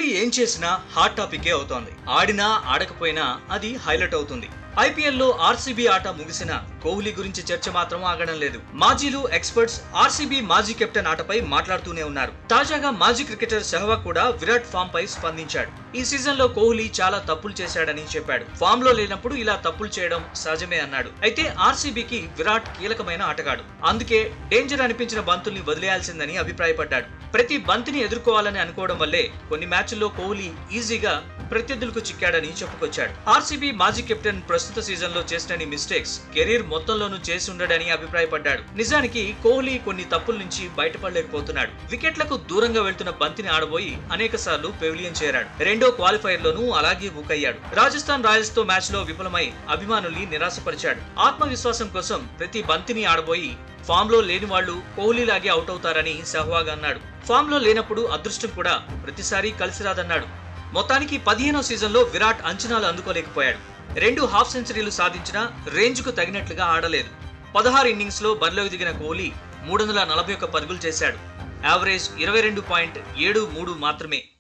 ఏం చేసినా హాట్ టాపికే అవుతోంది ఆడినా ఆడకపోయినా అది హైలైట్ అవుతుంది ఐపీఎల్ లో ఆర్సీబీ ఆట ముగిసిన కోహ్లీ గురించి చర్చ మాత్రం ఆగడం లేదు మాజీలు ఎక్స్పర్ట్స్ ఆర్సీబీ మాజీ కెప్టెన్ ఆటపై మాట్లాడుతూనే ఉన్నారు తాజాగా మాజీ క్రికెటర్ సెహ్వాగ్ కూడా విరాట్ ఫామ్ పై స్పందించాడు ఈ సీజన్ లో కోహ్లీ చాలా తప్పులు చేశాడని చెప్పాడు ఫామ్ లో లేనప్పుడు ఇలా తప్పులు చేయడం సహజమే అన్నాడు అయితే ఆర్సీబీకి విరాట్ కీలకమైన ఆటగాడు అందుకే డేంజర్ అనిపించిన బంతుల్ని వదిలేయాల్సిందని అభిప్రాయపడ్డాడు ప్రతి బంతిని ఎదుర్కోవాలని అనుకోవడం వల్లే కొన్ని మ్యాచ్ల్లో కోహ్లీ ఈజీగా ప్రత్యర్థులకు చిక్కాడని చెప్పుకొచ్చాడు ఆర్సీబీ మాజీ కెప్టెన్ ప్రస్తుత సీజన్ లో చేసిన మిస్టేక్స్ కెరీర్ మొత్తంలోనూ చేసి ఉండడని అభిప్రాయపడ్డాడు నిజానికి కోహ్లీ కొన్ని తప్పుల నుంచి బయటపడలేకపోతున్నాడు వికెట్లకు దూరంగా వెళ్తున్న బంతిని ఆడబోయి అనేక సార్లు పెవిలియన్ చేరాడు రెండో క్వాలిఫైర్ లోనూ అలాగే బుక్ అయ్యాడు రాజస్థాన్ రాయల్స్ తో మ్యాచ్ లో విఫలమై అభిమానుల్ని నిరాశపరిచాడు ఆత్మవిశ్వాసం కోసం ప్రతి బంతిని ఆడబోయి ఫామ్ లో లేని వాళ్ళు కోహ్లీలాగే అవుట్ అవుతారని సెహ్వాగ్ అన్నాడు ఫామ్ లో లేనప్పుడు అదృష్టం కూడా ప్రతిసారి కలిసి రాదన్నాడు మొత్తానికి పదిహేనో సీజన్లో విరాట్ అంచనాలు అందుకోలేకపోయాడు రెండు హాఫ్ సెంచరీలు సాధించినా రేంజ్కు తగినట్లుగా ఆడలేదు పదహారు ఇన్నింగ్స్లో బరిలోకి దిగిన కోహ్లీ మూడు వందల నలభై ఒక్క పరుగులు చేశాడు యావరేజ్ ఇరవై రెండు పాయింట్ ఏడు మూడు మాత్రమే